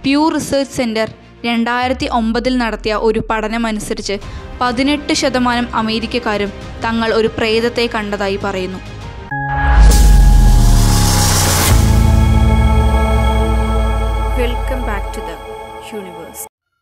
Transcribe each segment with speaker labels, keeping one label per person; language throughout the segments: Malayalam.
Speaker 1: പ്യൂ റിസർച്ച് സെൻറ്റർ രണ്ടായിരത്തി ഒമ്പതിൽ നടത്തിയ ഒരു പഠനമനുസരിച്ച് പതിനെട്ട് ശതമാനം അമേരിക്കക്കാരും തങ്ങൾ ഒരു പ്രേതത്തെ കണ്ടതായി പറയുന്നു
Speaker 2: welcome back to the universe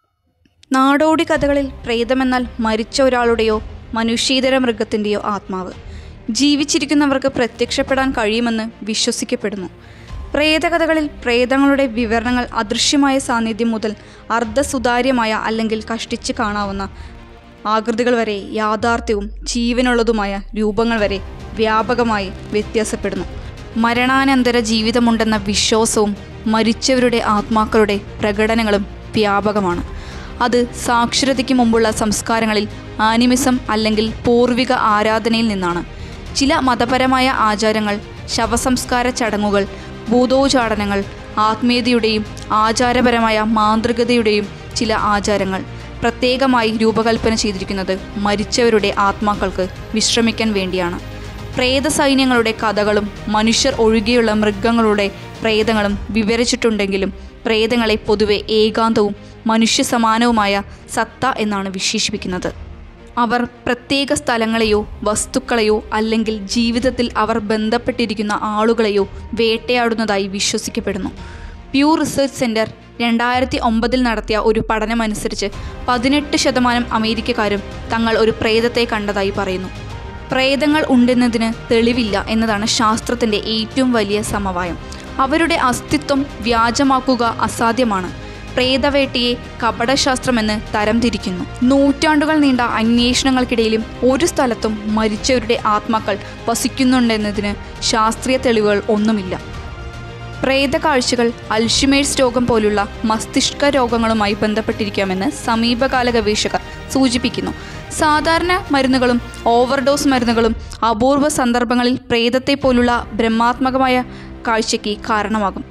Speaker 1: നാടോടി കഥകളിൽ പ്രേതമെന്നാൽ മരിച്ച ഒരാളുടെയോ മനുഷ്യേതര മൃഗത്തിൻ്റെയോ ആത്മാവ് ജീവിച്ചിരിക്കുന്നവർക്ക് പ്രത്യക്ഷപ്പെടാൻ കഴിയുമെന്ന് വിശ്വസിക്കപ്പെടുന്നു പ്രേതകഥകളിൽ പ്രേതങ്ങളുടെ വിവരണങ്ങൾ അദൃശ്യമായ സാന്നിധ്യം മുതൽ അർദ്ധസുതാര്യമായ അല്ലെങ്കിൽ കഷ്ടിച്ച് കാണാവുന്ന ആകൃതികൾ വരെ യാഥാർത്ഥ്യവും ജീവനുള്ളതുമായ രൂപങ്ങൾ വരെ വ്യാപകമായി വ്യത്യാസപ്പെടുന്നു മരണാനന്തര ജീവിതമുണ്ടെന്ന വിശ്വാസവും മരിച്ചവരുടെ ആത്മാക്കളുടെ പ്രകടനങ്ങളും വ്യാപകമാണ് അത് സാക്ഷരതയ്ക്ക് മുമ്പുള്ള സംസ്കാരങ്ങളിൽ ആനിമിസം അല്ലെങ്കിൽ പൂർവിക ആരാധനയിൽ നിന്നാണ് ചില മതപരമായ ആചാരങ്ങൾ ശവസംസ്കാര ചടങ്ങുകൾ ഭൂതോചാടനങ്ങൾ ആത്മീയതയുടെയും ആചാരപരമായ മാന്ത്രികതയുടെയും ചില ആചാരങ്ങൾ പ്രത്യേകമായി രൂപകൽപ്പന ചെയ്തിരിക്കുന്നത് മരിച്ചവരുടെ ആത്മാക്കൾക്ക് വിശ്രമിക്കാൻ വേണ്ടിയാണ് പ്രേത സൈന്യങ്ങളുടെ കഥകളും മനുഷ്യർ ഒഴികെയുള്ള മൃഗങ്ങളുടെ പ്രേതങ്ങളും വിവരിച്ചിട്ടുണ്ടെങ്കിലും പ്രേതങ്ങളെ പൊതുവെ ഏകാന്തവും മനുഷ്യ സമാനവുമായ സത്ത എന്നാണ് വിശേഷിപ്പിക്കുന്നത് അവർ പ്രത്യേക സ്ഥലങ്ങളെയോ വസ്തുക്കളെയോ അല്ലെങ്കിൽ ജീവിതത്തിൽ അവർ ബന്ധപ്പെട്ടിരിക്കുന്ന ആളുകളെയോ വേട്ടയാടുന്നതായി വിശ്വസിക്കപ്പെടുന്നു പ്യൂ റിസർച്ച് സെൻറ്റർ രണ്ടായിരത്തി ഒമ്പതിൽ നടത്തിയ ഒരു പഠനമനുസരിച്ച് പതിനെട്ട് ശതമാനം അമേരിക്കക്കാരും തങ്ങൾ ഒരു പ്രേതത്തെ കണ്ടതായി പറയുന്നു പ്രേതങ്ങൾ ഉണ്ടെന്നതിന് തെളിവില്ല എന്നതാണ് ശാസ്ത്രത്തിൻ്റെ ഏറ്റവും വലിയ സമവായം അവരുടെ അസ്തിത്വം വ്യാജമാക്കുക അസാധ്യമാണ് പ്രേതവേട്ടയെ കപടശാസ്ത്രമെന്ന് തരംതിരിക്കുന്നു നൂറ്റാണ്ടുകൾ നീണ്ട അന്വേഷണങ്ങൾക്കിടയിലും ഒരു സ്ഥലത്തും മരിച്ചവരുടെ ആത്മാക്കൾ വസിക്കുന്നുണ്ടെന്നതിന് ശാസ്ത്രീയ തെളിവുകൾ ഒന്നുമില്ല പ്രേതകാഴ്ചകൾ അൽഷിമേഴ്സ് രോഗം പോലുള്ള മസ്തിഷ്ക രോഗങ്ങളുമായി ബന്ധപ്പെട്ടിരിക്കാമെന്ന് സമീപകാല ഗവേഷകർ സൂചിപ്പിക്കുന്നു സാധാരണ മരുന്നുകളും ഓവർഡോസ് മരുന്നുകളും അപൂർവ സന്ദർഭങ്ങളിൽ പ്രേതത്തെ പോലുള്ള ബ്രഹ്മാത്മകമായ കാഴ്ചയ്ക്ക് കാരണമാകും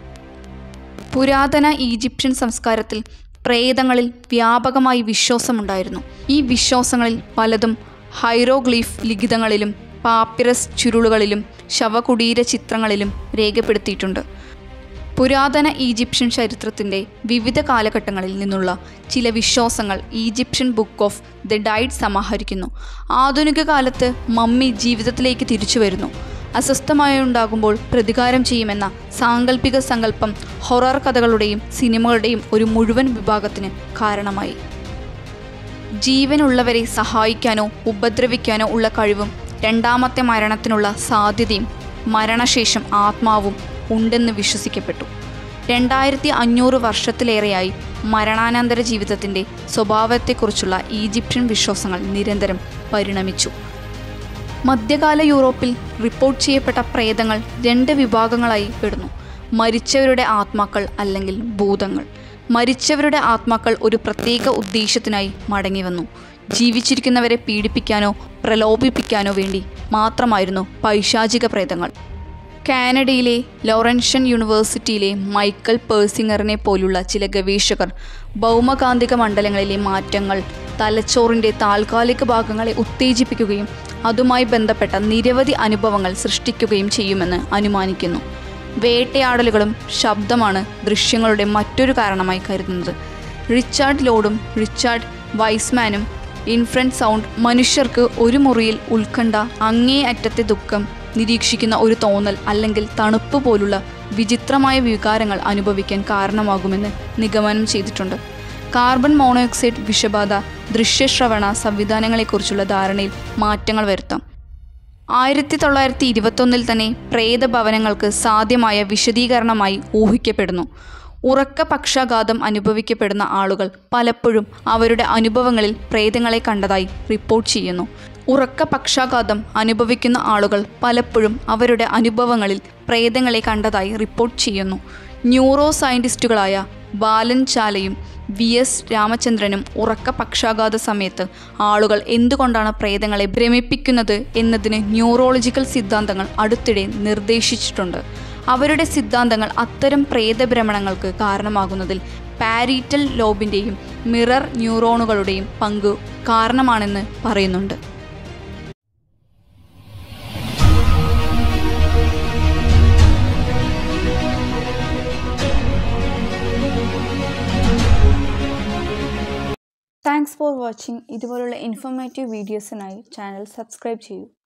Speaker 1: പുരാതന ഈജിപ്ഷ്യൻ സംസ്കാരത്തിൽ പ്രേതങ്ങളിൽ വ്യാപകമായി വിശ്വാസമുണ്ടായിരുന്നു ഈ വിശ്വാസങ്ങളിൽ പലതും ഹൈറോഗ്ലീഫ് ലിഖിതങ്ങളിലും പാപ്പിറസ് ചുരുളുകളിലും ശവകുടീര ചിത്രങ്ങളിലും രേഖപ്പെടുത്തിയിട്ടുണ്ട് പുരാതന ഈജിപ്ഷ്യൻ ചരിത്രത്തിൻ്റെ വിവിധ കാലഘട്ടങ്ങളിൽ നിന്നുള്ള ചില വിശ്വാസങ്ങൾ Egyptian Book of the Dead സമാഹരിക്കുന്നു ആധുനിക കാലത്ത് മമ്മി ജീവിതത്തിലേക്ക് തിരിച്ചു വരുന്നു അസ്വസ്ഥമായി ഉണ്ടാകുമ്പോൾ പ്രതികാരം ചെയ്യുമെന്ന സാങ്കല്പിക സങ്കല്പം ഹൊറർ കഥകളുടെയും സിനിമകളുടെയും ഒരു മുഴുവൻ വിഭാഗത്തിന് കാരണമായി ജീവനുള്ളവരെ സഹായിക്കാനോ ഉപദ്രവിക്കാനോ ഉള്ള കഴിവും രണ്ടാമത്തെ മരണത്തിനുള്ള സാധ്യതയും മരണശേഷം ആത്മാവും ഉണ്ടെന്ന് വിശ്വസിക്കപ്പെട്ടു രണ്ടായിരത്തി അഞ്ഞൂറ് വർഷത്തിലേറെയായി മരണാനന്തര ജീവിതത്തിൻ്റെ സ്വഭാവത്തെക്കുറിച്ചുള്ള ഈജിപ്ഷ്യൻ വിശ്വാസങ്ങൾ നിരന്തരം പരിണമിച്ചു മധ്യകാല യൂറോപ്പിൽ റിപ്പോർട്ട് ചെയ്യപ്പെട്ട പ്രേതങ്ങൾ രണ്ട് വിഭാഗങ്ങളായി പെടുന്നു മരിച്ചവരുടെ ആത്മാക്കൾ അല്ലെങ്കിൽ ഭൂതങ്ങൾ മരിച്ചവരുടെ ആത്മാക്കൾ ഒരു പ്രത്യേക ഉദ്ദേശത്തിനായി മടങ്ങി വന്നു ജീവിച്ചിരിക്കുന്നവരെ പീഡിപ്പിക്കാനോ പ്രലോഭിപ്പിക്കാനോ വേണ്ടി മാത്രമായിരുന്നു പൈശാചിക പ്രേതങ്ങൾ കാനഡയിലെ ലോറൻഷ്യൻ യൂണിവേഴ്സിറ്റിയിലെ മൈക്കൽ പേഴ്സിംഗറിനെ പോലുള്ള ചില ഗവേഷകർ ഭൗമകാന്തിക മണ്ഡലങ്ങളിലെ മാറ്റങ്ങൾ തലച്ചോറിൻ്റെ താൽക്കാലിക ഭാഗങ്ങളെ ഉത്തേജിപ്പിക്കുകയും അതുമായി ബന്ധപ്പെട്ട നിരവധി അനുഭവങ്ങൾ സൃഷ്ടിക്കുകയും ചെയ്യുമെന്ന് അനുമാനിക്കുന്നു വേട്ടയാടലുകളും ശബ്ദമാണ് ദൃശ്യങ്ങളുടെ മറ്റൊരു കാരണമായി കരുതുന്നത് റിച്ചാർഡ് ലോഡും റിച്ചാർഡ് വൈസ്മാനും ഇൻഫ്രൻറ്റ് സൗണ്ട് മനുഷ്യർക്ക് ഒരു മുറിയിൽ ഉത്കണ്ഠ അങ്ങേ അറ്റത്തെ ദുഃഖം നിരീക്ഷിക്കുന്ന ഒരു തോന്നൽ അല്ലെങ്കിൽ തണുപ്പ് പോലുള്ള വിചിത്രമായ വികാരങ്ങൾ അനുഭവിക്കാൻ കാരണമാകുമെന്ന് നിഗമനം ചെയ്തിട്ടുണ്ട് കാർബൺ മോണോക്സൈഡ് വിഷബാധ ദൃശ്യശ്രവണ സംവിധാനങ്ങളെക്കുറിച്ചുള്ള ധാരണയിൽ മാറ്റങ്ങൾ വരുത്താം ആയിരത്തി തൊള്ളായിരത്തി ഇരുപത്തൊന്നിൽ തന്നെ പ്രേതഭവനങ്ങൾക്ക് സാധ്യമായ വിശദീകരണമായി ഊഹിക്കപ്പെടുന്നു ഉറക്ക പക്ഷാഘാതം അനുഭവിക്കപ്പെടുന്ന ആളുകൾ പലപ്പോഴും അവരുടെ അനുഭവങ്ങളിൽ പ്രേതങ്ങളെ കണ്ടതായി റിപ്പോർട്ട് ചെയ്യുന്നു ഉറക്ക പക്ഷാഘാതം അനുഭവിക്കുന്ന ആളുകൾ പലപ്പോഴും അവരുടെ അനുഭവങ്ങളിൽ പ്രേതങ്ങളെ കണ്ടതായി റിപ്പോർട്ട് ചെയ്യുന്നു ന്യൂറോ സയൻറ്റിസ്റ്റുകളായ ബാലൻ ചാലയും വി എസ് രാമചന്ദ്രനും ഉറക്ക പക്ഷാഘാത സമയത്ത് ആളുകൾ എന്തുകൊണ്ടാണ് പ്രേതങ്ങളെ ഭ്രമിപ്പിക്കുന്നത് എന്നതിന് ന്യൂറോളജിക്കൽ സിദ്ധാന്തങ്ങൾ അടുത്തിടെ നിർദ്ദേശിച്ചിട്ടുണ്ട് അവരുടെ സിദ്ധാന്തങ്ങൾ അത്തരം പ്രേതഭ്രമണങ്ങൾക്ക് കാരണമാകുന്നതിൽ പാരീറ്റൽ ലോബിൻ്റെയും മിറർ ന്യൂറോണുകളുടെയും പങ്ക് കാരണമാണെന്ന് പറയുന്നുണ്ട് താങ്ക്സ് ഫോർ വാച്ചിങ് ഇതുപോലുള്ള ഇൻഫോർമേറ്റീവ് വീഡിയോസിനായി ചാനൽ സബ്സ്ക്രൈബ് ചെയ്യൂ